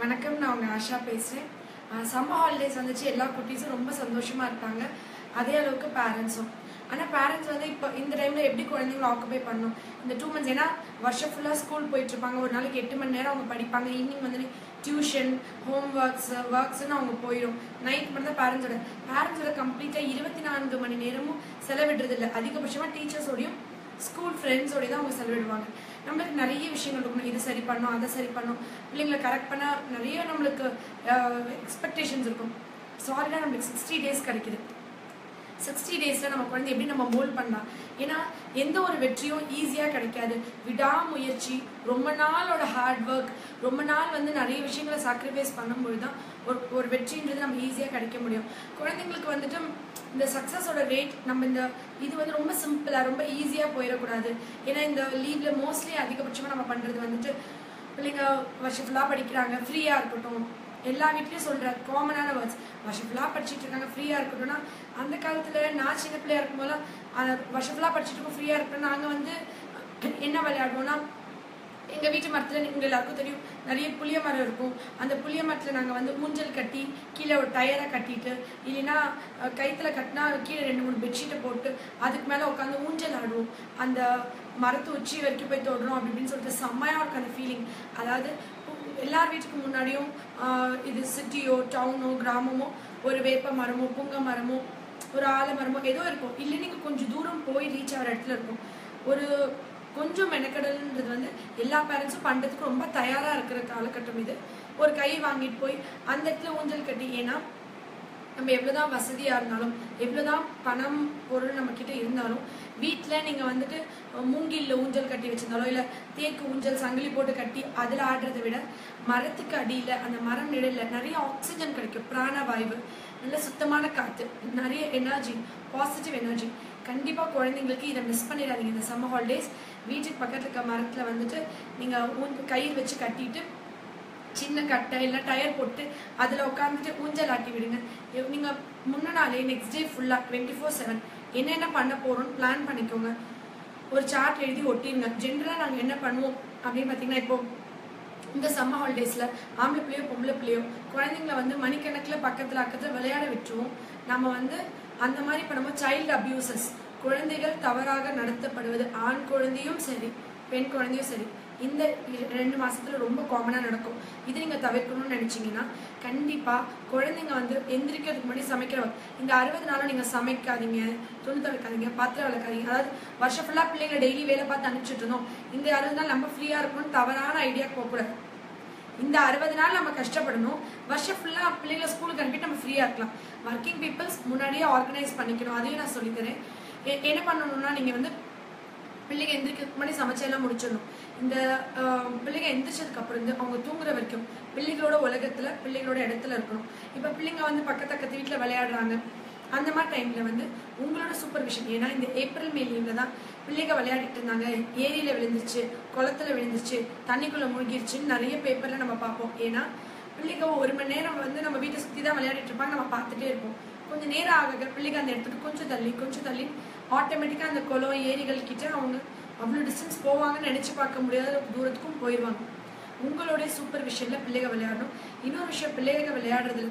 வணக்கம் நான் உங்கள் ஆஷா பேசுகிறேன் சம்மர் ஹாலிடேஸ் வந்துச்சு எல்லா குட்டீஸும் ரொம்ப சந்தோஷமாக இருப்பாங்க அதே அளவுக்கு பேரண்ட்ஸும் ஆனால் பேரண்ட்ஸ் வந்து இப்போ இந்த டைமில் எப்படி குழந்தைங்களை ஆக்குபை பண்ணணும் இந்த டூ மந்த்ஸ் ஏன்னா வருஷம் ஃபுல்லாக ஸ்கூல் போயிட்டு இருப்பாங்க ஒரு நாளைக்கு எட்டு மணி நேரம் அவங்க படிப்பாங்க ஈவினிங் வந்து டியூஷன் ஹோம் ஒர்க்ஸ் ஒர்க்ஸ்னு அவங்க போயிடும் நைட் மட்டும் தான் பேரண்ட்ஸோட பேரண்ட்ஸோட கம்ப்ளீட்டாக இருபத்தி நான்கு மணி நேரமும் செலவிடுறது இல்லை அதிகபட்சமாக டீச்சர்ஸோடையும் ஸ்கூல் ஃப்ரெண்ட்ஸோடய தான் அவங்க செலவிடுவாங்க நம்மளுக்கு நிறைய விஷயங்கள் இருக்கணும் இது சரி பண்ணணும் அதை சரி பண்ணணும் பிள்ளைங்களை கரெக்ட் பண்ண நிறைய நம்மளுக்கு எக்ஸ்பெக்டேஷன்ஸ் இருக்கும் சாலிடாக நம்மளுக்கு சிக்ஸ்டி டேஸ் கிடைக்குது சிக்ஸ்டி டேஸில் நம்ம குழந்தை எப்படி நம்ம மோல்ட் பண்ணலாம் ஏன்னா எந்த ஒரு வெற்றியும் ஈஸியாக கிடைக்காது விடாமுயற்சி ரொம்ப நாளோட ஹார்ட் ஒர்க் ரொம்ப நாள் வந்து நிறைய விஷயங்களை சாக்ரிஃபைஸ் பண்ணும்போது தான் ஒரு ஒரு வெற்றின்றது நம்ம ஈஸியாக கிடைக்க முடியும் குழந்தைங்களுக்கு வந்துட்டு இந்த சக்ஸஸோட ரேட் நம்ம இந்த இது வந்து ரொம்ப சிம்பிளாக ரொம்ப ஈஸியாக போயிடக்கூடாது ஏன்னா இந்த லீவில் மோஸ்ட்லி அதிகபட்சமாக நம்ம பண்ணுறது வந்துட்டு பிள்ளைங்க வருஷம் ஃபுல்லாக படிக்கிறாங்க ஃப்ரீயாக இருக்கட்டும் எல்லா வீட்லேயும் சொல்கிற காமனான வேர்ட்ஸ் வருஷம் ஃபுல்லாக படிச்சுட்டு இருக்காங்க ஃப்ரீயாக இருக்கட்டும்னா அந்த காலத்தில் நான் சின்ன பிள்ளையா இருக்கும்போதெல்லாம் அந்த வருஷம் ஃபுல்லாக படிச்சுட்டு இருக்கோம் ஃப்ரீயாக இருக்கட்டும் நாங்கள் வந்து என்ன விளையாடுவோம்னா எங்கள் வீட்டு மரத்தில் உங்கள் எல்லாருக்கும் தெரியும் நிறைய புளிய மரம் இருக்கும் அந்த புளிய மரத்தில் நாங்கள் வந்து ஊஞ்சல் கட்டி கீழே ஒரு டயரை கட்டிட்டு இல்லைன்னா கைத்துல கட்டினா கீழே ரெண்டு மூணு பெட்ஷீட்டை போட்டு அதுக்கு மேலே உட்காந்து ஊஞ்சல் ஆடுவோம் அந்த மரத்து உச்சி வரைக்கும் போய் தொடுறோம் அப்படி இப்படின்னு சொல்லிட்டு செம்மையாக இருக்கும் அந்த ஃபீலிங் அதாவது எல்லார் வீட்டுக்கு முன்னாடியும் இது சிட்டியோ டவுனோ கிராமமோ ஒரு வேப்ப மரமோ புங்க மரமோ ஒரு ஆலமரமோ ஏதோ இருக்கும் இல்லை நீங்கள் கொஞ்சம் தூரம் போய் ரீச் ஆகிற இடத்துல இருக்கும் ஒரு கொஞ்சம் மெனக்கடல்ன்றது வந்து எல்லா பேரண்ட்ஸும் பண்ணுறதுக்கு ரொம்ப தயாராக இருக்கிற காலகட்டம் இது ஒரு கை வாங்கிட்டு போய் அந்த இடத்துல ஊஞ்சல் கட்டி ஏன்னா நம்ம எவ்வளோதான் வசதியாக இருந்தாலும் எவ்வளோதான் பணம் பொருள் நம்மக்கிட்ட இருந்தாலும் வீட்டில் நீங்கள் வந்துட்டு மூங்கிலில் ஊஞ்சல் கட்டி வச்சிருந்தாலோ இல்லை தேக்கு ஊஞ்சல் சங்கிலி போட்டு கட்டி அதில் ஆடுறதை விட மரத்துக்கு அடியில் அந்த மரம் நிழலில் நிறைய ஆக்சிஜன் கிடைக்கும் பிராணவாயு நல்ல சுத்தமான காற்று நிறைய எனர்ஜி பாசிட்டிவ் எனர்ஜி கண்டிப்பாக குழந்தைங்களுக்கு இதை மிஸ் பண்ணிடாதீங்க இந்த சம்மர் ஹாலிடேஸ் வீட்டுக்கு பக்கத்தில் இருக்க மரத்தில் வந்துட்டு நீங்கள் ஊஞ்ச கயிறு வச்சு கட்டிட்டு சின்ன கட்டை இல்லை டயர் போட்டு அதில் உட்காந்துட்டு ஊஞ்சல் ஆட்டி விடுங்க நீங்கள் முன்ன நாளே நெக்ஸ்ட் டே ஃபுல்லாக டுவெண்ட்டி ஃபோர் செவன் என்னென்ன பண்ண போகிறோம்னு பிளான் பண்ணிக்கோங்க ஒரு சார்ட் எழுதி ஒட்டிடுங்க ஜென்ரலாக நாங்கள் என்ன பண்ணுவோம் அப்படின்னு பார்த்தீங்கன்னா இப்போ இந்த சம்மர் ஹாலிடேஸில் ஆம்பளை பிள்ளையோ பொம்பளை பிள்ளையோ குழந்தைங்கள வந்து மணிக்கணக்கில் பக்கத்தில் அக்கத்தில் விளையாட விட்டுருவோம் நம்ம வந்து அந்த மாதிரி பண்ணும்போது சைல்டு அப்யூசஸ் குழந்தைகள் தவறாக நடத்தப்படுவது ஆண் குழந்தையும் சரி பெண் குழந்தையும் சரி இந்த ரெண்டு மாசத்துல ரொம்ப காமனாக நடக்கும் இது நீங்கள் தவிர்க்கணும்னு நினச்சிங்கன்னா கண்டிப்பாக குழந்தைங்க வந்து எந்திரிக்கிறதுக்கு முன்னாடி சமைக்கிறவங்க இந்த அறுபது நாளும் நீங்கள் சமைக்காதீங்க துணி துவைக்காதீங்க பாத்திரம் விளக்காதீங்க அதாவது வருஷம் ஃபுல்லாக பிள்ளைங்க டெய்லி வேலை பார்த்து அனுப்பிச்சிட்டு இருந்தோம் இந்த அறுபது நாள் நம்ம ஃப்ரீயாக இருக்கணும்னு தவறான ஐடியா போகக்கூடாது இந்த அறுபது நாள் நம்ம கஷ்டப்படணும் வருஷம் ஃபுல்லாக பிள்ளைங்களை ஸ்கூலுக்கு அனுப்பிட்டு நம்ம ஃப்ரீயாக இருக்கலாம் ஒர்க்கிங் பீப்புள்ஸ் முன்னாடியே ஆர்கனைஸ் பண்ணிக்கணும் அதையும் நான் சொல்லித்தரேன் என்ன பண்ணணும்னா நீங்கள் வந்து பிள்ளைங்க எந்திரிக்கிறதுக்கு முன்னாடி சமைச்செல்லாம் முடிச்சிடணும் இந்த பிள்ளைங்க எந்திரிச்சதுக்கு அப்புறம் வந்து அவங்க தூங்குற வரைக்கும் பிள்ளைகளோட உலகத்துல பிள்ளைகளோட இடத்துல இருக்கணும் இப்போ பிள்ளைங்க வந்து பக்கத்து பக்கத்து வீட்டில் விளையாடுறாங்க அந்த மாதிரி டைம்ல வந்து உங்களோட சூப்பர்விஷன் ஏன்னா இந்த ஏப்ரல் மே லீவ்ல தான் பிள்ளைங்க விளையாடிட்டு இருந்தாங்க ஏரியில விழுந்துருச்சு குளத்துல விழுந்துருச்சு தண்ணிக்குள்ள மூழ்கிருச்சுன்னு நிறைய பேப்பர்ல நம்ம பார்ப்போம் ஏன்னா பிள்ளைங்க ஒரு மணி நேரம் வந்து நம்ம வீட்டை சுற்றி தான் விளையாடிட்டு இருப்பாங்க நம்ம பார்த்துட்டே இருப்போம் கொஞ்சம் நேரம் ஆக பிள்ளைங்க அந்த இடத்துக்கு கொஞ்சம் தள்ளி கொஞ்சம் தள்ளி ஆட்டோமேட்டிக்காக அந்த குளம் ஏரிகள் கிட்ட அவங்க அவ்வளோ டிஸ்டன்ஸ் போவாங்கன்னு நினச்சி பார்க்க முடியாத தூரத்துக்கும் போயிடுவாங்க உங்களுடைய சூப்பர் விஷயம்ல பிள்ளைங்க விளையாடணும் இன்னொரு விஷயம் பிள்ளைங்க விளையாடுறது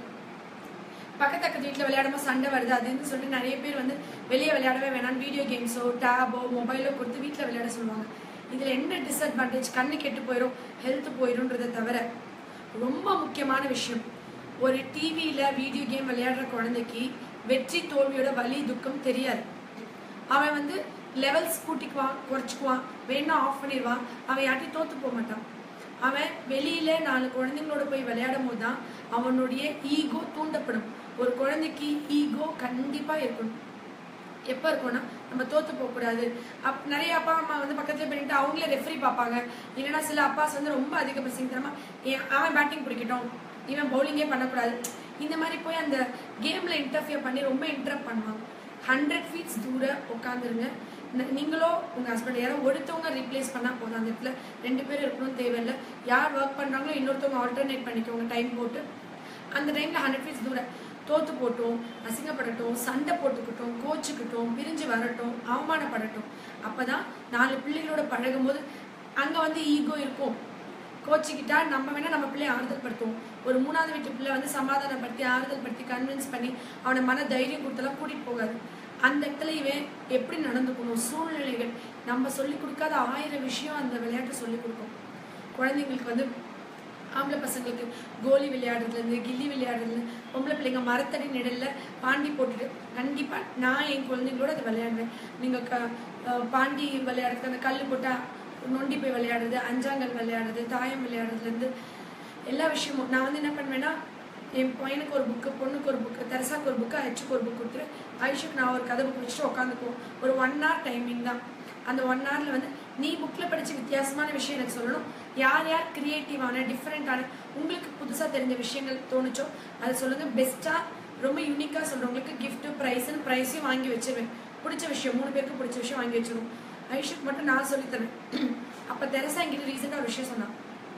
பக்கத்து பக்கத்து வீட்டில் விளையாடாம சண்டை வருது அதுன்னு சொல்லிட்டு நிறைய பேர் வந்து வெளியே விளையாடவே வேணாம் வீடியோ கேம்ஸோ டேபோ மொபைலோ கொடுத்து வீட்டில் விளையாட சொல்லுவாங்க இதில் என்ன டிஸ்அட்வான்டேஜ் கண்ணு கெட்டு போயிடும் ஹெல்த் போயிடும்ன்றதை தவிர ரொம்ப முக்கியமான விஷயம் ஒரு டிவியில் வீடியோ கேம் விளையாடுற குழந்தைக்கு வெற்றி தோல்வியோட வலி துக்கம் தெரியாது அவன் வந்து லெவல்ஸ் கூட்டிக்குவான் குறைச்சிக்குவான் வேணா ஆஃப் பண்ணிடுவான் அவன் யார்ட்டையும் தோத்து போக மாட்டான் அவன் வெளியில நாலு குழந்தைங்களோட போய் விளையாடும் போது தான் அவனுடைய ஈகோ தூண்டப்படும் ஒரு குழந்தைக்கு ஈகோ கண்டிப்பா இருக்கணும் எப்போ இருக்கும்னா நம்ம தோத்து போகக்கூடாது அப் நிறைய அப்பா அம்மா வந்து பக்கத்துல பண்ணிட்டு அவங்களே ரெஃப்ரி பார்ப்பாங்க இல்லைன்னா சில அப்பாஸ் வந்து ரொம்ப அதிக பசிங்கிறமா அவன் பேட்டிங் பிடிக்கட்டும் இவன் பவுலிங்கே பண்ணக்கூடாது இந்த மாதிரி போய் அந்த கேம்ல இன்டர்ஃபியர் பண்ணி ரொம்ப இன்டரப்ட் பண்ணுவாங்க ஹண்ட்ரட் ஃபீட்ஸ் தூர உட்காந்துருங்க நீங்களோ உங்க ஹஸ்பண்ட் யாரோ ஒருத்தவங்க ரீப்ளேஸ் பண்ணா போதும் அந்த இடத்துல ரெண்டு பேரும் இருக்கணும் தேவையில்லை யார் ஒர்க் பண்றாங்களோ இன்னொருத்தவங்க ஆல்டர்னேட் பண்ணிக்கோங்க டைம் போட்டு அந்த டைம்ல ஹண்ட்ரட் ஃபீட்ஸ் தூரம் தோத்து போட்டும் அசிங்கப்படட்டும் சண்டை போட்டுக்கிட்டும் கோச்சுக்கிட்டும் பிரிஞ்சு வரட்டும் அவமானப்படட்டும் அப்பதான் நாலு பிள்ளைகளோட பழகும் போது அங்க வந்து ஈகோ இருக்கும் கோச்சிக்கிட்டா நம்ம வேணா நம்ம பிள்ளைய ஆறுதல் படுத்துவோம் ஒரு மூணாவது வீட்டு பிள்ளை வந்து சமாதானப்படுத்தி ஆறுதல் படுத்தி கன்வின்ஸ் பண்ணி அவனை மன தைரியம் கொடுத்தெல்லாம் கூட்டிட்டு போகாது அந்த இடத்துல இவன் எப்படி நடந்துக்கணும் சூழ்நிலைகள் நம்ம சொல்லி கொடுக்காத ஆயிரம் விஷயம் அந்த விளையாட்டு சொல்லி கொடுக்கும் குழந்தைங்களுக்கு வந்து ஆம்பளை பசங்களுக்கு கோலி விளையாடுறதுலேருந்து கில்லி விளையாடுறதுலேருந்து பொம்பளை பிள்ளைங்க மரத்தடி நிழல்ல பாண்டி போட்டுட்டு கண்டிப்பாக நான் என் குழந்தைங்களோட அதை விளையாடுவேன் நீங்கள் க அஹ் பாண்டி விளையாடுறது அந்த கல் போட்டால் நொண்டி போய் விளையாடுறது அஞ்சாங்கல் விளையாடுறது தாயம் விளையாடுறதுலேருந்து எல்லா விஷயமும் நான் வந்து என்ன பண்ணுவேன்னா என் பையனுக்கு ஒரு புக்கு பொண்ணுக்கு ஒரு புக்கு தெரசாக்கு ஒரு புக்கு அச்சுக்கு ஒரு புக் கொடுத்துரு ஐஷுக்கு நான் ஒரு கதை புக் வச்சுட்டு உட்காந்துக்குவோம் ஒரு ஒன் ஹவர் டைமிங் தான் அந்த ஒன் ஹவரில் வந்து நீ புக்கில் படித்த வித்தியாசமான விஷயம் எனக்கு சொல்லணும் யார் யார் க்ரியேட்டிவான டிஃப்ரெண்ட்டான உங்களுக்கு புதுசாக தெரிஞ்ச விஷயங்கள் தோணுச்சோ அதை சொல்லுங்கள் பெஸ்ட்டாக ரொம்ப யூனிக்காக சொல்கிறவங்களுக்கு கிஃப்ட்டு ப்ரைஸ்னு ப்ரைஸையும் வாங்கி வச்சிருவேன் பிடிச்ச விஷயம் மூணு பேருக்கு பிடிச்ச விஷயம் வாங்கி வச்சிருவோம் ஐஷுக்கு மட்டும் நான் சொல்லித்தரேன் அப்போ தெரசா என்கிட்ட ரீசெண்டாக ஒரு விஷயம் சொன்னான்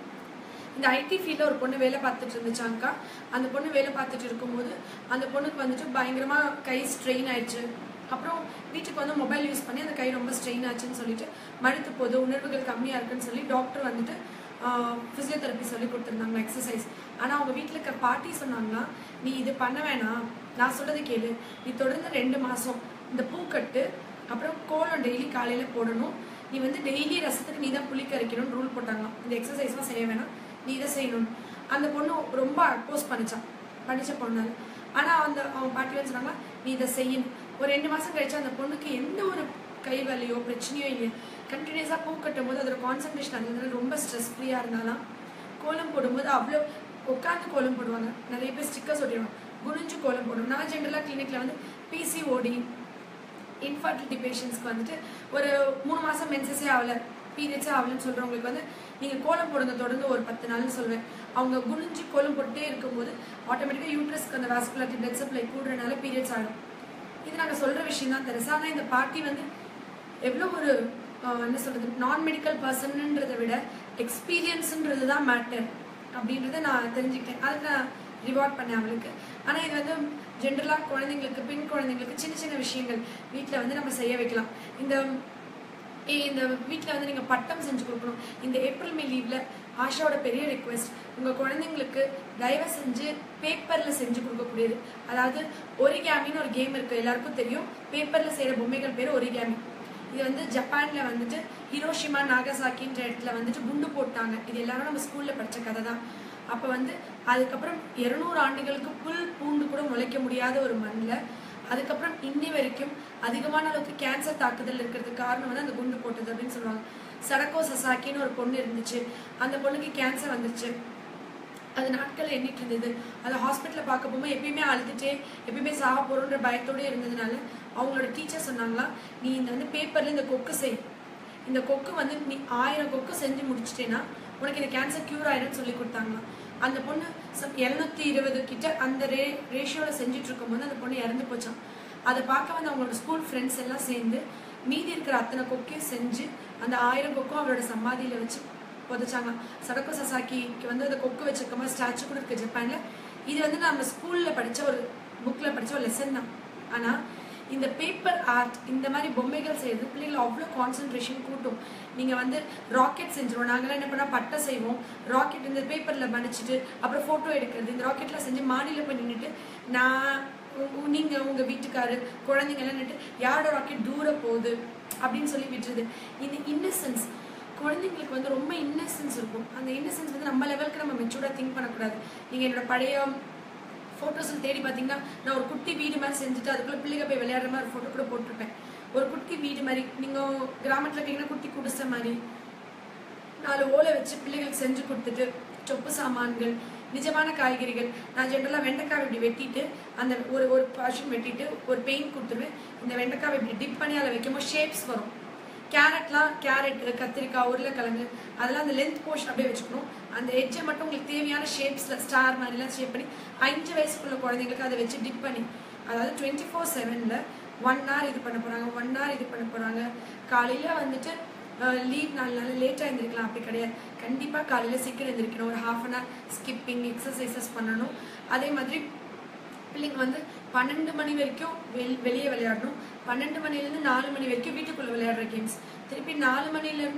இந்த ஐடி ஃபீல்டில் ஒரு பொண்ணு வேலை பார்த்துட்டு இருந்துச்சாங்க்கா அந்த பொண்ணு வேலை பார்த்துட்டு இருக்கும்போது அந்த பொண்ணுக்கு வந்துட்டு பயங்கரமாக கை ஸ்ட்ரெயின் ஆயிடுச்சு அப்புறம் வீட்டுக்கு வந்து மொபைல் யூஸ் பண்ணி அந்த கை ரொம்ப ஸ்ட்ரெயின் ஆச்சுன்னு சொல்லிட்டு மடுத்து போகுது உணர்வுகள் கம்மியாக இருக்குன்னு சொல்லி டாக்டர் வந்துட்டு ஃபிசியோதெரப்பி சொல்லி கொடுத்துருந்தாங்க எக்ஸசைஸ் ஆனால் அவங்க வீட்டில் இருக்க பாட்டி சொன்னாங்கன்னா நீ இது பண்ண வேணாம் நான் சொல்றது கேளு நீ தொடர்ந்து ரெண்டு மாதம் இந்த பூக்கட்டு அப்புறம் கோலம் டெய்லி காலையில் போடணும் நீ வந்து டெய்லி ரசத்துக்கு நீ தான் புளி கரைக்கணும்னு ரூல் போட்டாங்களாம் இந்த எக்ஸசைஸ்லாம் செய்ய வேணாம் நீ இதை செய்யணும் அந்த பொண்ணு ரொம்ப அப்போஸ் பண்ணிச்சான் படித்த பொண்ணால் ஆனால் அந்த அவன் பாட்டி வந்து சொன்னாங்க நீ இதை செய்யணும் ஒரு ரெண்டு மாதம் கழிச்சு அந்த பொண்ணுக்கு எந்த ஒரு கை வலியோ பிரச்சனையோ இல்லையா கண்டினியூஸாக பூ கட்டும் போது அதோட கான்சன்ட்ரேஷன் இருந்ததுனால ரொம்ப ஸ்ட்ரெஸ் ஃப்ரீயாக இருந்தாலாம் கோலம் போடும்போது அவ்வளோ உட்காந்து கோலம் போடுவாங்க நிறைய பேர் ஸ்டிக்கர்ஸ் ஒட்டிடுவாங்க குனிஞ்சு கோலம் போடுவோம் நான் ஜென்ரலாக கிளினிக்கில் வந்து பிசிஓடி இன்ஃபர்டிலிட்டி பேஷண்ட்ஸ்க்கு வந்துட்டு ஒரு மூணு மாதம் மென்சஸே ஆகல பீரியட்ஸே ஆகலன்னு சொல்கிறவங்களுக்கு வந்து நீங்கள் கோலம் போடுங்க தொடர்ந்து ஒரு பத்து நாள்னு சொல்வேன் அவங்க குனிஞ்சு கோலம் போட்டுட்டே இருக்கும்போது ஆட்டோமேட்டிக்காக யூட்ரஸ்க்கு அந்த வாஸ்குலாரிட்டி பிளட் சப்ளை கூடுறதுனால பீரியட்ஸ் ஆகும் இது நாங்கள் சொல்கிற விஷயம் தான் தெரியுது ஆனால் இந்த பாட்டி வந்து எவ்வளோ ஒரு ஆஹ், என்ன சொல்கிறது நான் மெடிக்கல் பர்சன்ன்றதை விட எக்ஸ்பீரியன்ஸுன்றது தான் மேட்டர் அப்படின்றத நான் தெரிஞ்சுக்கிட்டேன் அதுக்கு நான் ரிவார்ட் பண்ணேன் அவளுக்கு ஆனால் இது வந்து ஜென்ரலாக குழந்தைங்களுக்கு பெண் குழந்தைங்களுக்கு சின்ன சின்ன விஷயங்கள் வீட்டில் வந்து நம்ம செய்ய வைக்கலாம் இந்த ஏய், இந்த வீட்டில் வந்து நீங்கள் பட்டம் செஞ்சு கொடுக்கணும் இந்த ஏப்ரல் மே லீவில் ஆஷாவோட பெரிய ரெக்வெஸ்ட் உங்கள் குழந்தைங்களுக்கு தயவு செஞ்சு பேப்பரில் செஞ்சு கொடுக்கக்கூடியது அதாவது ஒரிகாமின்னு ஒரு கேம் இருக்குது எல்லாருக்கும் தெரியும் பேப்பரில் செய்கிற பொம்மைகள் பேர் ஒரிகாமி இது வந்து ஜப்பானில் வந்துட்டு ஹிரோஷிமா நாகசாக்கின்ற இடத்துல வந்துட்டு குண்டு போட்டாங்க இது எல்லாரும் நம்ம ஸ்கூலில் படித்த கதை தான் அப்போ வந்து அதுக்கப்புறம் இருநூறு ஆண்டுகளுக்கு புல் பூண்டு கூட முளைக்க முடியாத ஒரு மண்ணில் அதுக்கப்புறம் இன்னி வரைக்கும் அதிகமான அளவுக்கு கேன்சர் தாக்குதல் இருக்கிறதுக்கு காரணம் வந்து அந்த குண்டு போட்டது அப்படின்னு சொல்லுவாங்க சடக்கோ சசாக்கின்னு ஒரு பொண்ணு இருந்துச்சு அந்த பொண்ணுக்கு கேன்சர் வந்துருச்சு அது நாட்கள் எண்ணிட்டு இருந்தது அதை ஹாஸ்பிட்டலில் பார்க்க போகும்போது எப்பயுமே அழுதுட்டே எப்பயுமே சாக போகிறோன்ற பயத்தோடயே இருந்ததுனால அவங்களோட டீச்சர் சொன்னாங்களா நீ இந்த வந்து பேப்பரில் இந்த கொக்கு செய் இந்த கொக்கு வந்து நீ ஆயிரம் கொக்கு செஞ்சு முடிச்சிட்டேன்னா உனக்கு இந்த கேன்சர் க்யூர் ஆயிடும்னு சொல்லி கொடுத்தாங்களாம் அந்த பொண்ணு இரநூத்தி இருபது கிட்ட அந்த ரே ரேஷியோவில் செஞ்சுட்டு இருக்கும்போது அந்த பொண்ணு இறந்து போச்சான் அதை பார்க்க வந்து அவங்களோட ஸ்கூல் ஃப்ரெண்ட்ஸ் எல்லாம் சேர்ந்து மீதி இருக்கிற அத்தனை கொக்கையும் செஞ்சு அந்த ஆயிரம் கொக்கும் அவளோட சமாதியில் வச்சு புதைச்சாங்க சடக்கு சசாக்கிக்கு வந்து அந்த கொக்கு வச்சிருக்க மாதிரி ஸ்டாச்சு கூட இருக்கு ஜப்பான்ல இது வந்து நம்ம ஸ்கூல்ல படிச்ச ஒரு புக்ல படிச்ச ஒரு லெசன் தான் ஆனா இந்த பேப்பர் ஆர்ட் இந்த மாதிரி பொம்மைகள் செய்யறது பிள்ளைகளை அவ்வளோ கான்சென்ட்ரேஷன் கூட்டும் நீங்கள் வந்து ராக்கெட் செஞ்சிருவோம் நாங்களாம் என்ன பண்ணால் பட்டை செய்வோம் ராக்கெட் இந்த பேப்பரில் மடிச்சிட்டு அப்புறம் ஃபோட்டோ எடுக்கிறது இந்த ராக்கெட்லாம் செஞ்சு மாடியில் போய் நின்றுட்டு நான் உ- நீங்க உங்க வீட்டுக்காரு குழந்தைங்க எல்லாம் நின்னுட்டு யாரோட ராக்கெட் தூர போகுது அப்படின்னு சொல்லி விட்டுருது இந்த இன்னசென்ஸ் குழந்தைங்களுக்கு வந்து ரொம்ப இன்னசென்ஸ் இருக்கும் அந்த இன்னசென்ஸ் வந்து நம்ம லெவலுக்கு நம்ம மெச்சூர்டாக திங்க் பண்ணக்கூடாது நீங்கள் என்னோட பழைய ஃபோட்டோஸில் தேடி பார்த்தீங்கன்னா நான் ஒரு குட்டி வீடு மாதிரி செஞ்சுட்டு அதுக்குள்ளே பிள்ளைங்க போய் விளையாடுற மாதிரி ஃபோட்டோ கூட போட்டிருப்பேன் ஒரு குட்டி வீடு மாதிரி நீங்கள் கிராமத்தில் இருக்கீங்கன்னா குட்டி குடிசை மாதிரி நாலு ஓலை வச்சு பிள்ளைகளுக்கு செஞ்சு கொடுத்துட்டு சொப்பு சாமான்கள் நிஜமான காய்கறிகள் நான் ஜென்ரலாக வெண்டைக்காவை இப்படி வெட்டிட்டு அந்த ஒரு ஒரு பாஷன் வெட்டிட்டு ஒரு பெயிண்ட் கொடுத்துருவேன் இந்த வெண்டைக்காவை இப்படி டிப் பண்ணி அதில் வைக்கும்போது ஷேப்ஸ் வரும் கேரட்லாம் கேரட் கத்திரிக்காய் உருளைக்கிழங்கு அதெல்லாம் அந்த லென்த் போர்ஷன் அப்படியே வச்சுக்கணும் அந்த எட்ஜை மட்டும் உங்களுக்கு தேவையான ஷேப்ஸில் ஸ்டார் மாதிரிலாம் ஷேப் பண்ணி அஞ்சு வயசுக்குள்ள குழந்தைங்களுக்கு அதை வச்சு டிப் பண்ணி அதாவது டுவெண்ட்டி ஃபோர் செவனில் ஒன் ஹவர் இது பண்ண போகிறாங்க ஒன் ஹவர் இது பண்ண போகிறாங்க காலையில் வந்துட்டு லீவ் நாலு நாள் லேட்டாக எழுந்திருக்கலாம் அப்படி கிடையாது கண்டிப்பாக காலையில் சீக்கிரம் எழுந்திருக்கணும் ஒரு half an hour skipping exercises பண்ணணும் அதே மாதிரி பிள்ளைங்க வந்து பன்னெண்டு மணி வரைக்கும் வெள் வெளியே விளையாடணும் பன்னெண்டு மணிலேருந்து நாலு மணி வரைக்கும் வீட்டுக்குள்ளே விளையாடுற கேம்ஸ் திருப்பி நாலு மணிலேருந்து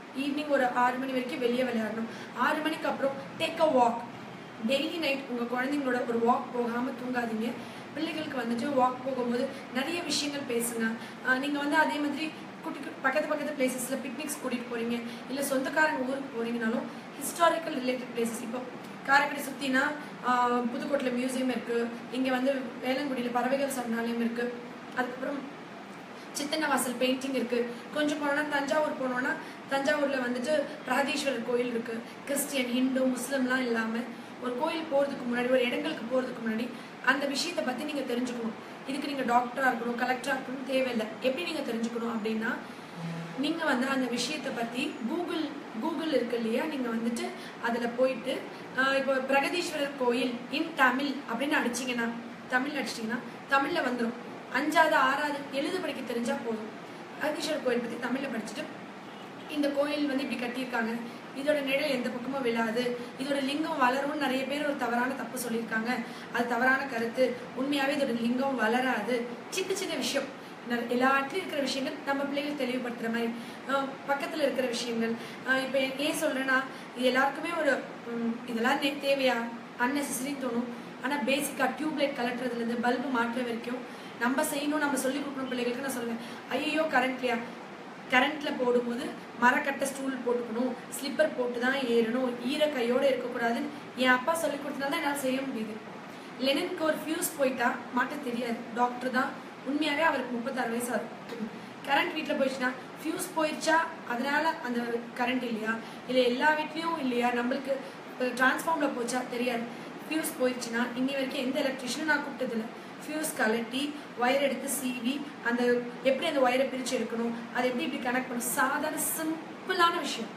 ஈவினிங் ஒரு ஆறு மணி வரைக்கும் வெளியே விளையாடணும் ஆறு மணிக்கு அப்புறம் take a walk daily night உங்கள் குழந்தைங்களோட ஒரு வாக் போகாமல் தூங்காதீங்க பிள்ளைகளுக்கு வந்துட்டு வாக் போகும்போது நிறைய விஷயங்கள் பேசுங்க நீங்கள் வந்து அதே மாதிரி குட்டி குட்டி- பக்கத்து பக்கத்து பிளேசஸில் பிக்னிக்ஸ் கூட்டிகிட்டு போகிறீங்க இல்லை சொந்தக்காரங்க ஊருக்கு போகிறீங்கனாலும் ஹிஸ்டாரிக்கல் ரிலேட்டட் பிளேசஸ் இப்போ காரைக்குடி சுற்றினா புதுக்கோட்டையில் மியூசியம் இருக்குது இங்கே வந்து வேளங்குடியில் பறவைகள் சரணாலயம் இருக்குது அதுக்கப்புறம் சித்தன்னவாசல் பெயிண்டிங் இருக்கு கொஞ்சம் போனோம்னா தஞ்சாவூர் போனோம்னா தஞ்சாவூர்ல வந்துட்டு பிரகதீஸ்வரர் கோயில் இருக்கு கிறிஸ்டியன் ஹிந்து முஸ்லிம்லாம் இல்லாம ஒரு கோயில் போறதுக்கு முன்னாடி ஒரு இடங்களுக்கு போறதுக்கு முன்னாடி அந்த விஷயத்தை பத்தி நீங்க தெரிஞ்சுக்கணும் இதுக்கு நீங்க டாக்டரா இருக்கணும் கலெக்டரா இருக்கணும் தேவையில்லை எப்படி நீங்க தெரிஞ்சுக்கணும் அப்படின்னா நீங்க வந்து அந்த விஷயத்தை பத்தி கூகுள் கூகுள் இருக்கு இல்லையா நீங்க வந்துட்டு அதுல போயிட்டு ஆஹ் இப்போ பிரகதீஸ்வரர் கோயில் இன் தமிழ் அப்படின்னு அடிச்சீங்கன்னா தமிழ் அடிச்சிட்டிங்கன்னா தமிழ்ல வந்துடும் அஞ்சாவது ஆறாவது எழுத படிக்க தெரிஞ்சா போதும் பிரகதீஸ்வரர் கோயில் பத்தி தமிழ்ல படிச்சுட்டு இந்த கோயில் வந்து இப்படி கட்டியிருக்காங்க இதோட நிழல் எந்த பக்கமும் விழாது இதோட லிங்கம் வளரும்னு நிறைய பேர் ஒரு தவறான தப்பு சொல்லியிருக்காங்க அது தவறான கருத்து உண்மையாவே இதோட லிங்கம் வளராது சின்ன சின்ன விஷயம் நெ- எல்லா இடத்துலயும் இருக்கிற விஷயங்கள் நம்ம பிள்ளைகள் தெளிவுபடுத்துற மாதிரி அஹ் பக்கத்துல இருக்கிற விஷயங்கள் அஹ் இப்ப ஏன் ஏன் சொல்றேன்னா இது எல்லாருக்குமே ஒரு உம், இதெல்லாம் நே- தேவையா அன்னெசரின்னு தோணும் ஆனா பேசிக்கா டியூப்லைட் கலட்டுறதுல இருந்து பல்பு மாற்ற வரைக்கும் நம்ம செய்யணும் நம்ம சொல்லி கொடுக்கணும் பிள்ளைகளுக்கு நான் சொல்லுவேன் ஐயோ கரண்ட்லையா கரண்ட்ல போடும்போது மரக்கட்டை ஸ்டூல் போட்டுக்கணும் ஸ்லிப்பர் போட்டு தான் ஏறணும் ஈர கையோட இருக்கக்கூடாதுன்னு என் அப்பா சொல்லி கொடுத்தனால தான் என்னால் செய்ய முடியுது லெனினுக்கு ஒரு ஃபியூஸ் போயிட்டா மாட்ட தெரியாது டாக்டர் தான் உண்மையாவே அவருக்கு முப்பத்தாறு வயசு ஆகுது கரண்ட் வீட்டில் போயிடுச்சுன்னா ஃபியூஸ் போயிடுச்சா அதனால அந்த கரண்ட் இல்லையா இல்லை எல்லா வீட்லேயும் இல்லையா நம்மளுக்கு டிரான்ஸ்ஃபார்மில் போச்சா தெரியாது ஃபியூஸ் போயிடுச்சுன்னா இன்னி வரைக்கும் எந்த எலக்ட்ரிஷியனும் நான் கூப்பிட்டதில்ல ஃபியூஸ் கலட்டி ஒயர் எடுத்து சீவி அந்த எப்படி அந்த ஒயரை பிரித்து எடுக்கணும் அதை எப்படி இப்படி கனெக்ட் பண்ணணும் சாதாரண சிம்பிளான விஷயம்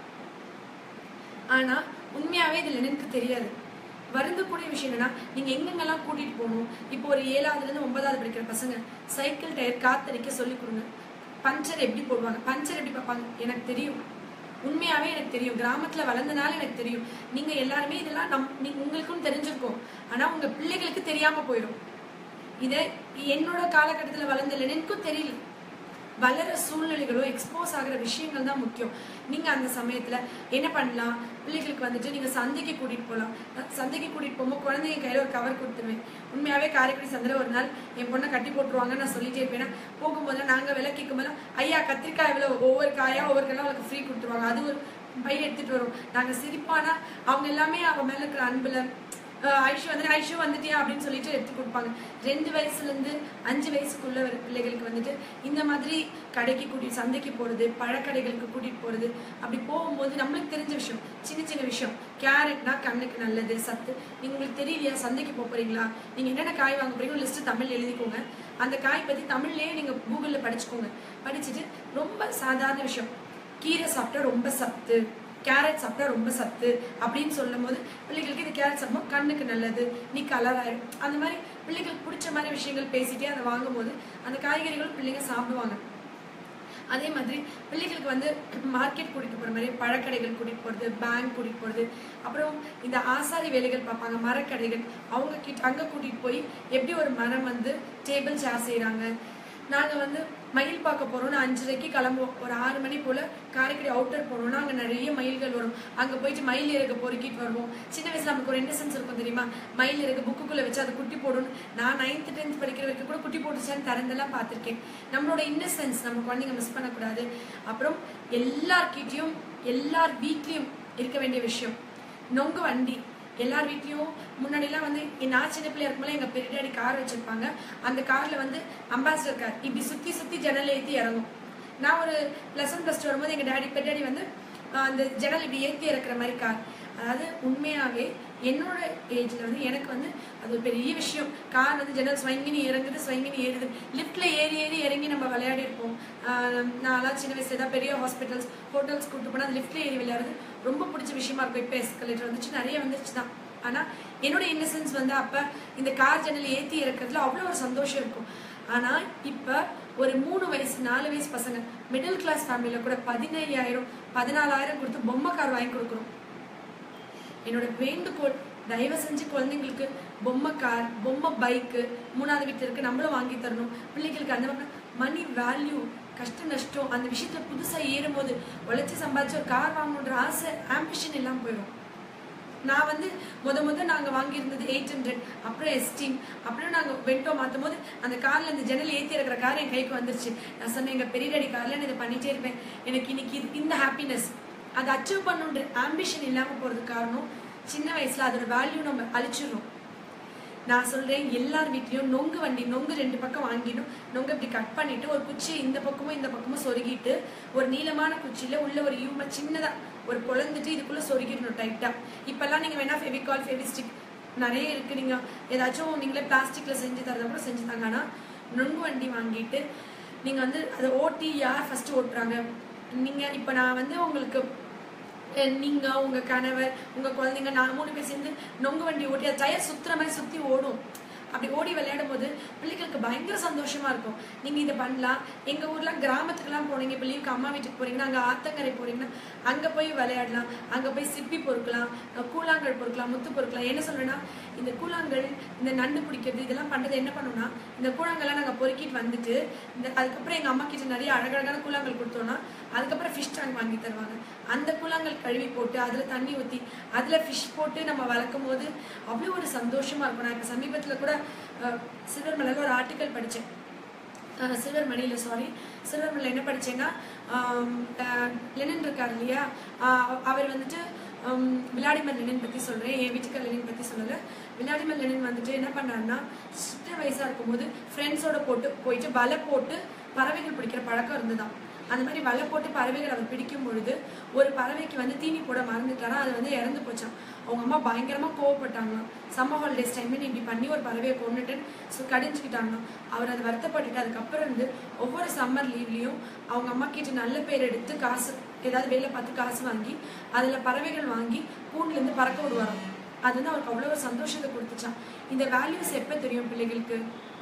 ஆனா உண்மையாவே இதுல எனக்கு தெரியாது வருந்தக்கூடிய விஷயம் என்னன்னா நீங்க எங்கெங்கெல்லாம் கூட்டிட்டு போகணும் இப்போ ஒரு ஏழாவதுல இருந்து ஒன்பதாவது படிக்கிற பசங்க சைக்கிள் டயர் காத்தடிக்க சொல்லி கொடுங்க பஞ்சர் எப்படி போடுவாங்க பஞ்சர் எப்படி பார்ப்பாங்க எனக்கு தெரியும் உண்மையாவே எனக்கு தெரியும் கிராமத்துல வளர்ந்தனால எனக்கு தெரியும் நீங்க எல்லாருமே இதெல்லாம் நம் நீங்க உங்களுக்கும் தெரிஞ்சிருக்கும் ஆனா உங்க பிள்ளைகளுக்கு தெரியாம போயிடும் இதை என்னோட காலகட்டத்துல வளர்ந்த லெனினுக்கும் தெரியல வளர சூழ்நிலைகளோ எக்ஸ்போஸ் ஆகிற விஷயங்கள் தான் முக்கியம் நீங்க அந்த சமயத்துல என்ன பண்ணலாம் பிள்ளைகளுக்கு வந்துட்டு நீங்க சந்தைக்கு கூட்டிட்டு போகலாம் நான் சந்தைக்கு கூட்டிட்டு போகும்போது குழந்தைங்க கையில ஒரு கவர் கொடுத்துருவேன் உண்மையாவே காரைக்குடி சந்தையில ஒரு நாள் என் பொண்ணை கட்டி போட்டுருவாங்க நான் சொல்லிட்டே இருப்பேன் போகும்போது நாங்க விலை கேட்கும்போது ஐயா கத்திரிக்காய் இவ்வளவு ஒவ்வொரு காயா ஒவ்வொரு கிலோ அவளுக்கு ஃப்ரீ கொடுத்துருவாங்க அது ஒரு பை எடுத்துட்டு வரும் நாங்க சிரிப்பானா அவங்க எல்லாமே அவ மேல இருக்கிற அன்புல அஹ் ஐஷு வந்து ஐஷு வந்துட்டியா அப்படின்னு சொல்லிட்டு எடுத்து கொடுப்பாங்க ரெண்டு வயசுல இருந்து அஞ்சு வயசுக்குள்ள வர பிள்ளைகளுக்கு வந்துட்டு இந்த மாதிரி கடைக்கு கூட்டிட்டு சந்தைக்கு போறது பழக்கடைகளுக்கு கூட்டிட்டு போறது அப்படி போகும்போது நம்மளுக்கு தெரிஞ்ச விஷயம் சின்ன சின்ன விஷயம் கேரட்னா கண்ணுக்கு நல்லது சத்து நீங்க உங்களுக்கு தெரியலையா சந்தைக்கு போக போறீங்களா நீங்க என்னென்ன காய் வாங்க போறீங்க லிஸ்ட் தமிழ் எழுதிக்கோங்க அந்த காய் பத்தி தமிழ்லயே நீங்க கூகுள்ல படிச்சுக்கோங்க படிச்சுட்டு ரொம்ப சாதாரண விஷயம் கீரை சாப்பிட்டா ரொம்ப சத்து கேரட் சாப்பிட்டா ரொம்ப சத்து அப்படின்னு சொல்லும் போது பிள்ளைகளுக்கு இது கேரட் சாப்பிடும் கண்ணுக்கு நல்லது நீ கலர் ஆயிடும் அந்த மாதிரி பிள்ளைகளுக்கு பிடிச்ச மாதிரி விஷயங்கள் பேசிட்டே அதை வாங்கும்போது அந்த காய்கறிகளும் பிள்ளைங்க சாப்பிடுவாங்க அதே மாதிரி பிள்ளைகளுக்கு வந்து மார்க்கெட் கூட்டிட்டு போற மாதிரி பழக்கடைகள் கூட்டிட்டு போறது பேங்க் கூட்டிட்டு போறது அப்புறம் இந்த ஆசாரி வேலைகள் பார்ப்பாங்க மரக்கடைகள் அவங்க கிட்ட அங்க கூட்டிட்டு போய் எப்படி ஒரு மரம் வந்து டேபிள் சேர் செய்றாங்க நாங்க வந்து மயில் பார்க்க போறோம்னு அஞ்சரைக்கு கிளம்புவோம் ஒரு ஆறு மணி போல காரைக்குடி அவுட்டர் போனோம்னா அங்க நிறைய மயில்கள் வரும் அங்க போயிட்டு மயில் இறகு பொறுக்கிட்டு வருவோம் சின்ன வயசுல நமக்கு ஒரு இன்னசென்ஸ் இருக்கும் தெரியுமா மயில் இறகு புக்குக்குள்ள வச்சு அதை குட்டி போடும் நான் நைன்த் டென்த் படிக்கிற வரைக்கும் கூட குட்டி போட்டுச்சான்னு திறந்தெல்லாம் பார்த்திருக்கேன் நம்மளோட இன்னசென்ஸ் நம்ம குழந்தைங்க மிஸ் பண்ணக்கூடாது அப்புறம் எல்லார்கிட்டயும் எல்லார் வீட்லயும் இருக்க வேண்டிய விஷயம் நொங்கு வண்டி எல்லார் வீட்லயும் முன்னாடிலாம் வந்து நான் சின்ன பிள்ளையா இருக்கும்போது எங்க பெரிய டாடி கார் வச்சிருப்பாங்க அந்த கார்ல வந்து அம்பாசிடர் கார் இப்படி சுத்தி சுத்தி ஜன்னல் ஏத்தி இறங்கும் நான் ஒரு பிளஸ் ஒன் பிளஸ் டூ வரும்போது எங்க டாடி பெரிய டாடி வந்து ஆஹ், அந்த ஜன்னல் இப்படி ஏத்தி இறக்குற மாதிரி கார் அதாவது உண்மையாவே என்னோட ஏஜ்ல வந்து எனக்கு வந்து அது ஒரு பெரிய விஷயம் கார் வந்து ஜன்னல் ஸ்வங்கினி இறங்குது ஸ்வங்கினி ஏறுது லிஃப்ட்ல ஏறி ஏறி இறங்கி நம்ம விளையாடி இருப்போம் ஆஹ், நான்லாம் சின்ன வயசுல ஏதாவது பெரிய ஹாஸ்பிட்டல்ஸ் ஹோட்டல்ஸ் கூட்டு போனா அந்த லிஃப்ட்ல ஏறி விளையாடுறது ரொம்ப பிடிச்ச விஷயமா இருக்கும் இப்போ எஸ்கலேட்டர் வந்துச்சு நிறைய வந்துருச்சு தான் ஆனா என்னோட இன்னசென்ஸ் வந்து அப்ப இந்த கார் ஜன்னல் ஏத்தி இறக்குறதுல அவ்வளோ ஒரு சந்தோஷம் இருக்கும் ஆனா இப்ப ஒரு மூணு வயசு நாலு வயசு பசங்க மிடில் கிளாஸ் ஃபேமிலியில கூட பதினையாயிரம் பதினாலாயிரம் கொடுத்து பொம்மை கார் வாங்கி கொடுக்குறோம் என்னோட வேண்டுகோள் தயவு செஞ்சு குழந்தைங்களுக்கு பொம்மை கார் பொம்மை பைக்கு மூணாவது வீட்டில் இருக்கு நம்மளும் வாங்கி தரணும் பிள்ளைகளுக்கு அந்த மாதிரி மணி வேல்யூ கஷ்டம் நஷ்டம் அந்த விஷயத்துல புதுசா ஏறும்போது உழைச்சி சம்பாதிச்சு ஒரு கார் வாங்கணுன்ற ஆசை ஆம்பிஷன் இல்லாம போயிடும் நான் வந்து முத முத நாங்க வாங்கியிருந்தது எயிட் ஹண்ட்ரட் அப்புறம் எஸ்டீம் அப்புறம் நாங்க வெண்டோ மாத்தும் போது அந்த கார்ல இந்த ஜன்னல் ஏத்தி இருக்கிற கார் என் கைக்கு வந்துருச்சு நான் சொன்னேன் எங்க பெரிய டாடி கார்ல நான் இதை பண்ணிட்டே இருப்பேன் எனக்கு இன்னைக்கு இது- இந்த ஹாப்பினஸ் அதை அச்சீவ் பண்ணுன்ற ஆம்பிஷன் இல்லாம போறதுக்கு காரணம் சின்ன வயசுல அதோட வேல்யூ நம்ம அழிச்சிடுறோம் நான் சொல்றேன் எல்லார் வீட்லயும் நொங்கு வண்டி நொங்கு ரெண்டு பக்கம் வாங்கிடும் நொங்கு இப்படி கட் பண்ணிட்டு ஒரு குச்சி இந்த பக்கமும் இந்த பக்கமும் சொருகிட்டு ஒரு நீளமான குச்சியில உள்ள ஒரு யூம சின்னதா ஒரு பொழந்துட்டு இதுக்குள்ள சொருகிடணும் டைட்டா இப்பெல்லாம் நீங்க வேணா ஃபெவிகால் ஃபெவிஸ்டிக் நிறைய இருக்கு நீங்க ஏதாச்சும் நீங்களே பிளாஸ்டிக்ல செஞ்சு தரத கூட செஞ்சு தாங்க ஆனா நொங்கு வண்டி வாங்கிட்டு நீங்க வந்து அதை ஓட்டி யார் ஃபர்ஸ்ட் ஓட்டுறாங்க நீங்க இப்ப நான் வந்து உங்களுக்கு அஹ் நீங்க உங்க கணவர் உங்க குழந்தைங்க நான் மூணு பேர் சேர்ந்து நொங்கு வண்டி ஓட்டி அது டயர் சுத்துற மாதிரி சுத்தி ஓடும் அப்படி ஓடி விளையாடும் போது பிள்ளைகளுக்கு பயங்கர சந்தோஷமா இருக்கும் நீங்க இதை பண்ணலாம் எங்க ஊர்ல கிராமத்துக்குலாம் போனீங்க இப்போ லீவுக்கு அம்மா வீட்டுக்கு போறீங்கன்னா அங்க ஆத்தங்கரை போறீங்கன்னா அங்க போய் விளையாடலாம் அங்க போய் சிப்பி பொறுக்கலாம் அஹ் கூழாங்கல் பொறுக்கலாம் முத்து பொறுக்கலாம் என்ன சொல்றேன்னா இந்த கூழாங்கல் இந்த நண்டு பிடிக்கிறது இதெல்லாம் பண்றது என்ன பண்ணுன்னா இந்த கூழாங்கல்லாம் நாங்க பொறுக்கிட்டு வந்துட்டு இந்த அதுக்கப்புறம் எங்க அம்மா கிட்ட நிறைய அழகழகான கூழாங்கல் கொடுத்தோம்னா அதுக்கப்புறம் ஃபிஷ் டேங்க் வாங்கி தருவாங்க அந்த கூழாங்கல் கழுவி போட்டு அதுல தண்ணி ஊத்தி அதுல ஃபிஷ் போட்டு நம்ம வளர்க்கும் போது அவ்வளோ ஒரு சந்தோஷமா இருக்கும் நான் இப்ப சமீபத்துல கூட சில்வர் மலையில ஒரு ஆர்டிக்கல் படிச்சேன் அஹ் சில்வர் மணியில சாரி சில்வர் மலையில என்ன படிச்சேன்னா ஆம், அஹ் லெனின் இருக்கார் இல்லையா ஆஹ் அவர் வந்துட்டு ஹம், விளாடிமிர் லெனின் பத்தி சொல்றேன் என் வீட்டுக்கு லெனின் பத்தி சொல்லல விளாடிமிர் லெனின் வந்துட்டு என்ன பண்ணாருன்னா சின்ன வயசா இருக்கும்போது ஃப்ரெண்ட்ஸோட போட்டு போயிட்டு வலை போட்டு பறவைகள் பிடிக்கிற பழக்கம் இருந்துதான் அந்த மாதிரி வலை போட்டு பறவைகள் அவர் பிடிக்கும் பொழுது ஒரு பறவைக்கு வந்து தீனி போட மறந்துட்டாரா அது வந்து இறந்து போச்சாம் அவங்க அம்மா பயங்கரமா கோவப்பட்டாங்களாம் சம்மர் ஹாலிடேஸ் டைம்ல நீ இப்படி பண்ணி ஒரு பறவையை கொண்டுட்டு ஸோ கடிஞ்சுக்கிட்டாங்களாம் அவர் அதை வருத்தப்பட்டுட்டு அதுக்கப்புறம் இருந்து ஒவ்வொரு சம்மர் லீவ்லயும் அவங்க அம்மா கிட்ட நல்ல பேர் எடுத்து காசு ஏதாவது வேலை பார்த்து காசு வாங்கி அதுல பறவைகள் வாங்கி கூண்டுல இருந்து பறக்க விடுவாராம் அது வந்து அவருக்கு அவ்வளோ ஒரு சந்தோஷத்தை கொடுத்துச்சான் இந்த வேல்யூஸ் எப்போ தெரியும் பிள்ளைகளுக்கு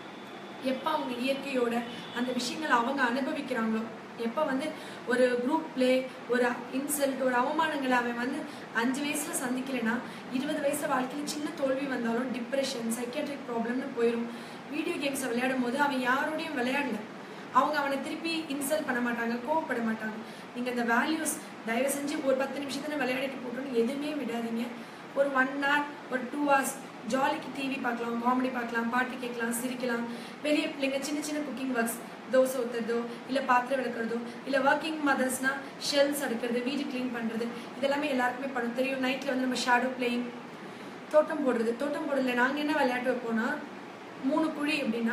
எப்போ அவங்க இயற்கையோட அந்த விஷயங்களை அவங்க அனுபவிக்கிறாங்களோ எப்போ வந்து ஒரு குரூப் ப்ளே ஒரு இன்சல்ட் ஒரு அவமானங்களை அவன் வந்து அஞ்சு வயசுல சந்திக்கலைன்னா இருபது வயசுல வாழ்க்கையில சின்ன தோல்வி வந்தாலும் டிப்ரெஷன் சைக்கியாட்ரிக் ப்ராப்ளம்னு போயிடும் வீடியோ கேம்ஸை விளையாடும் போது அவன் யாரோடையும் விளையாடல அவங்க அவனை திருப்பி இன்சல்ட் பண்ண மாட்டாங்க கோவப்பட மாட்டாங்க நீங்க இந்த வேல்யூஸ் தயவு செஞ்சு ஒரு பத்து நிமிஷத்துல விளையாடிட்டு போட்டோன்னு எதுவுமே விடாதீங்க ஒரு ஒன் hour ஒரு டூ ஹவர்ஸ் ஜாலிக்கு டிவி பார்க்கலாம் காமெடி பார்க்கலாம் பாட்டு கேட்கலாம் சிரிக்கலாம் பெரிய பிள்ளைங்க சின்ன சின்ன குக்கிங் ஒர்க்ஸ் தோசை ஊற்றுறதோ இல்லை பாத்திரம் விளக்குறதோ இல்லை ஒர்க்கிங் மதர்ஸ்னா ஷெல்ஸ் அடுக்கிறது வீடு க்ளீன் பண்ணுறது இதெல்லாமே எல்லாருக்குமே பண்ணும் தெரியும் நைட்டில் வந்து நம்ம ஷேடோ பிளேயிங் தோட்டம் போடுறது தோட்டம் போடல நாங்கள் என்ன விளையாட்டு வைப்போம்னா மூணு குழி அப்படின்னா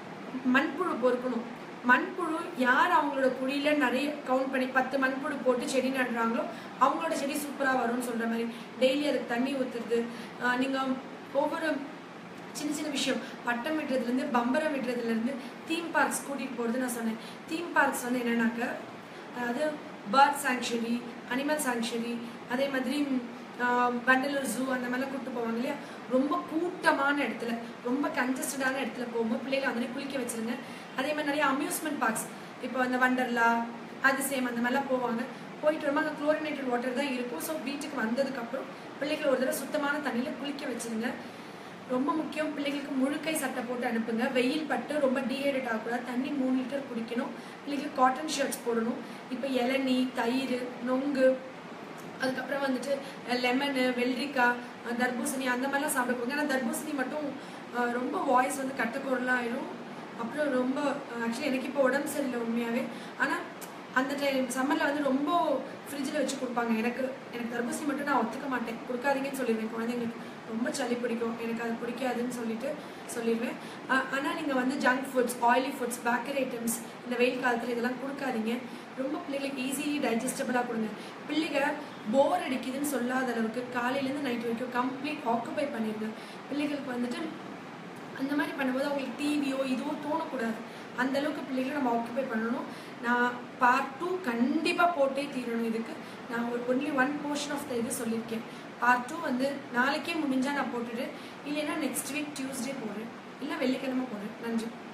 மண்புழு பொறுக்கணும் மண்புழு யார் அவங்களோட குழியில நிறைய கவுண்ட் பண்ணி பத்து மண்புழு போட்டு செடி நடுறாங்களோ அவங்களோட செடி சூப்பரா வரும்னு சொல்ற மாதிரி டெய்லி அதுக்கு தண்ணி ஊத்துறது ஆஹ் நீங்க ஒவ்வொரு சின்ன சின்ன விஷயம் பட்டம் விடுறதுல இருந்து பம்பரம் விடுறதுல இருந்து தீம் பார்க்ஸ் கூட்டிட்டு போறது நான் சொன்னேன் தீம் பார்க்ஸ் வந்து என்னன்னாக்க அதாவது பேர்ட் சாங்சுரி அனிமல் சாங்சுரி அதே மாதிரி ஆஹ் வண்டலூர் ஜூ அந்த மாதிரிலாம் கூப்பிட்டு போவாங்க இல்லையா ரொம்ப கூட்டமான இடத்துல ரொம்ப கன்ஜஸ்டடான இடத்துல போகும்போது பிள்ளைகளை அந்த மாதிரி குளிக்க வச்சிருங்க அதே மாதிரி நிறைய அம்யூஸ்மெண்ட் பார்க்ஸ் இப்போ அந்த வண்டர்லா அதிசயம் அந்த மாதிரிலாம் போவாங்க போயிட்டு வரும்போது அங்கே குளோரினேட்டட் வாட்டர் தான் இருக்கும் ஸோ வீட்டுக்கு வந்ததுக்கப்புறம் பிள்ளைகளை ஒரு தடவை சுத்தமான தண்ணியில் குளிக்க வச்சிருங்க ரொம்ப முக்கியம் பிள்ளைகளுக்கு முழுக்கை சட்டை போட்டு அனுப்புங்க வெயில் பட்டு ரொம்ப டீஹைட்ரேட் ஆகக்கூடாது தண்ணி மூணு லிட்டர் குடிக்கணும் பிள்ளைகளுக்கு காட்டன் ஷர்ட்ஸ் போடணும் இப்போ இளநீ தயிர் நொங்கு அதுக்கப்புறம் வந்துட்டு லெமனு வெள்ளரிக்காய் அஹ் தர்பூசணி அந்த மாதிரிலாம் சாப்பிட போங்க ஆனால் தர்பூசணி மட்டும் அஹ் ரொம்ப வாய்ஸ் வந்து கட்டுக்குரலாக ஆயிடும் அப்புறம் ரொம்ப ஆக்சுவலி எனக்கு இப்போ உடம்பு சரியில்லை உண்மையாகவே ஆனால் அந்த டைம் சம்மரில் வந்து ரொம்ப ஃப்ரிட்ஜில் வச்சு கொடுப்பாங்க எனக்கு எனக்கு தர்பூசணி மட்டும் நான் ஒத்துக்க மாட்டேன் கொடுக்காதீங்கன்னு சொல்லிடுவேன் குழந்தைங்களுக்கு ரொம்ப சளி பிடிக்கும் எனக்கு அது பிடிக்காதுன்னு சொல்லிட்டு சொல்லிடுவேன் ஆனால் நீங்கள் வந்து junk foods oily foods bakery items இந்த வெயில் காலத்தில் இதெல்லாம் கொடுக்காதீங்க ரொம்ப பிள்ளைகளுக்கு ஈஸிலி டைஜஸ்டபிளாக கொடுங்க பிள்ளைங்க போர் அடிக்குதுன்னு சொல்லாத அளவுக்கு காலையிலேருந்து நைட் வரைக்கும் கம்ப்ளீட் ஆக்குபை பண்ணிடுங்க பிள்ளைகளுக்கு வந்துட்டு அந்த மாதிரி பண்ணும்போது அவங்களுக்கு டிவியோ இதுவோ தோணக்கூடாது அந்த அளவுக்கு பிள்ளைகளை நம்ம ஆக்குபை பண்ணணும் நான் பார்ட் டூ கண்டிப்பாக போட்டே தீரணும் இதுக்கு நான் ஒரு only one portion of the இது சொல்லியிருக்கேன் பார்ட் டூ வந்து நாளைக்கே முடிஞ்சால் நான் போட்டுட்டு இல்லைன்னா நெக்ஸ்ட் வீக் டியூஸ்டே போடுறேன் இல்லை வெள்ளிக்கிழமை போடுறேன் நன்றி